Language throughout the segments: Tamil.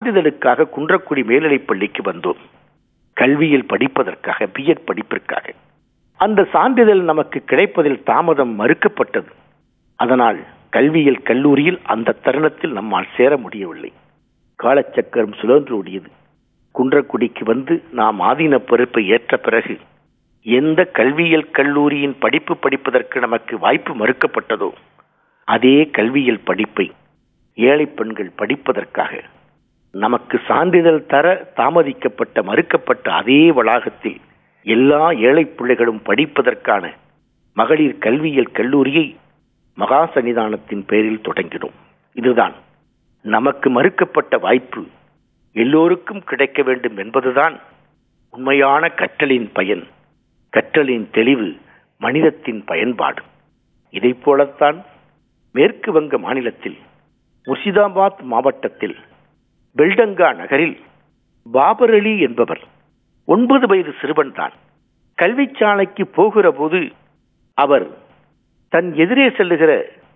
சான்றிதழுக்காக குன்றக்குடி மேல்நிலைப் பள்ளிக்கு வந்தோம் கல்வியில் படிப்பதற்காக பிஎட் படிப்பிற்காக அந்த சான்றிதழ் நமக்கு கிடைப்பதில் தாமதம் மறுக்கப்பட்டது அதனால் கல்வியியல் கல்லூரியில் அந்த தருணத்தில் நம்மால் சேர முடியவில்லை காலச்சக்கரம் சுழன்று ஓடியது குன்றக்குடிக்கு வந்து நாம் ஆதீன பொறுப்பை ஏற்ற பிறகு எந்த கல்வியியல் கல்லூரியின் படிப்பு படிப்பதற்கு நமக்கு வாய்ப்பு மறுக்கப்பட்டதோ அதே கல்வியியல் படிப்பை ஏழை பெண்கள் படிப்பதற்காக நமக்கு சான்றிதழ் தர தாமதிக்கப்பட்ட மறுக்கப்பட்ட அதே வளாகத்தில் எல்லா ஏழை பிள்ளைகளும் படிப்பதற்கான மகளிர் கல்வியியல் கல்லூரியை மகா சன்னிதானத்தின் பெயரில் தொடங்கினோம் இதுதான் நமக்கு மறுக்கப்பட்ட வாய்ப்பு எல்லோருக்கும் கிடைக்க வேண்டும் என்பதுதான் உண்மையான கற்றலின் பயன் கற்றலின் தெளிவு மனிதத்தின் பயன்பாடு இதைப் போலத்தான் மேற்கு வங்க மாநிலத்தில் முர்ஷிதாபாத் மாவட்டத்தில் பெல்டங்கா நகரில் பாபர் அலி என்பவர் ஒன்பது வயது சிறுவன் தான் கல்விச்சாலைக்கு போகிற போது அவர் தன் எதிரே செல்லுகிற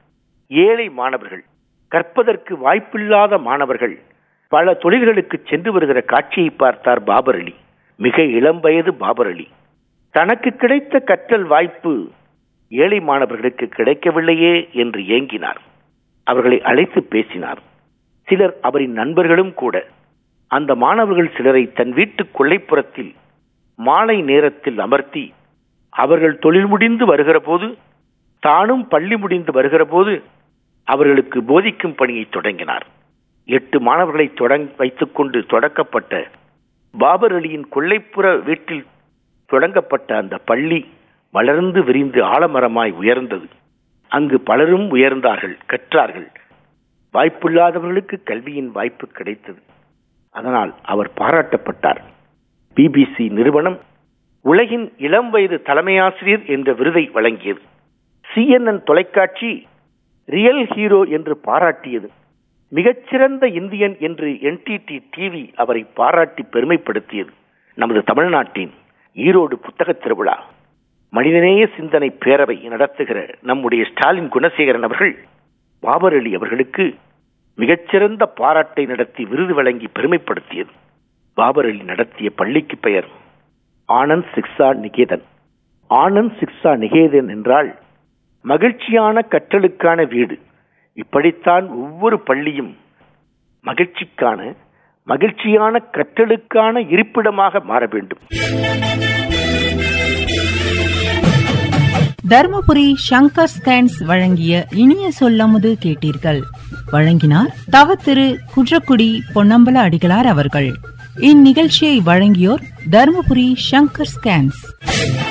ஏழை மாணவர்கள் கற்பதற்கு வாய்ப்பில்லாத மாணவர்கள் பல தொழில்களுக்கு சென்று வருகிற காட்சியை பார்த்தார் பாபர் அலி மிக இளம் வயது பாபர் அலி தனக்கு கிடைத்த கற்றல் வாய்ப்பு ஏழை மாணவர்களுக்கு கிடைக்கவில்லையே என்று ஏங்கினார் அவர்களை அழைத்து பேசினார் சிலர் அவரின் நண்பர்களும் கூட அந்த மாணவர்கள் சிலரை தன் வீட்டு கொள்ளைப்புறத்தில் மாலை நேரத்தில் அமர்த்தி அவர்கள் தொழில் முடிந்து வருகிற போது தானும் பள்ளி முடிந்து வருகிற போது அவர்களுக்கு போதிக்கும் பணியை தொடங்கினார் எட்டு மாணவர்களை தொடங் வைத்துக்கொண்டு தொடக்கப்பட்ட பாபர் அலியின் கொள்ளைப்புற வீட்டில் தொடங்கப்பட்ட அந்த பள்ளி வளர்ந்து விரிந்து ஆலமரமாய் உயர்ந்தது அங்கு பலரும் உயர்ந்தார்கள் கற்றார்கள் வாய்ப்பில்லாதவர்களுக்கு கல்வியின் வாய்ப்பு கிடைத்தது அதனால் அவர் பாராட்டப்பட்டார் பிபிசி நிறுவனம் உலகின் இளம் வயது தலைமையாசிரியர் என்ற விருதை வழங்கியது சிஎன்என் தொலைக்காட்சி ரியல் ஹீரோ என்று பாராட்டியது மிகச்சிறந்த இந்தியன் என்று என்டிடி டிவி அவரை பாராட்டி பெருமைப்படுத்தியது நமது தமிழ்நாட்டின் ஈரோடு புத்தக திருவிழா மனிதநேய சிந்தனை பேரவை நடத்துகிற நம்முடைய ஸ்டாலின் குணசேகரன் அவர்கள் பாபர் அலி அவர்களுக்கு மிகச்சிறந்த பாராட்டை நடத்தி விருது வழங்கி பெருமைப்படுத்தியது பாபர் அலி நடத்திய பள்ளிக்கு பெயர் ஆனந்த் சிக்ஷா நிகேதன் ஆனந்த் சிக்ஷா நிகேதன் என்றால் மகிழ்ச்சியான கற்றலுக்கான வீடு இப்படித்தான் ஒவ்வொரு பள்ளியும் மகிழ்ச்சிக்கான மகிழ்ச்சியான கற்றலுக்கான இருப்பிடமாக மாற வேண்டும் தர்மபுரி சங்கர் ஸ்கேன்ஸ் வழங்கிய இனிய சொல்லமுது கேட்டீர்கள் வழங்கினார் தவ திரு குன்றக்குடி பொன்னம்பல அடிகளார் அவர்கள் இந்நிகழ்ச்சியை வழங்கியோர் தர்மபுரி சங்கர் ஸ்கேன்ஸ்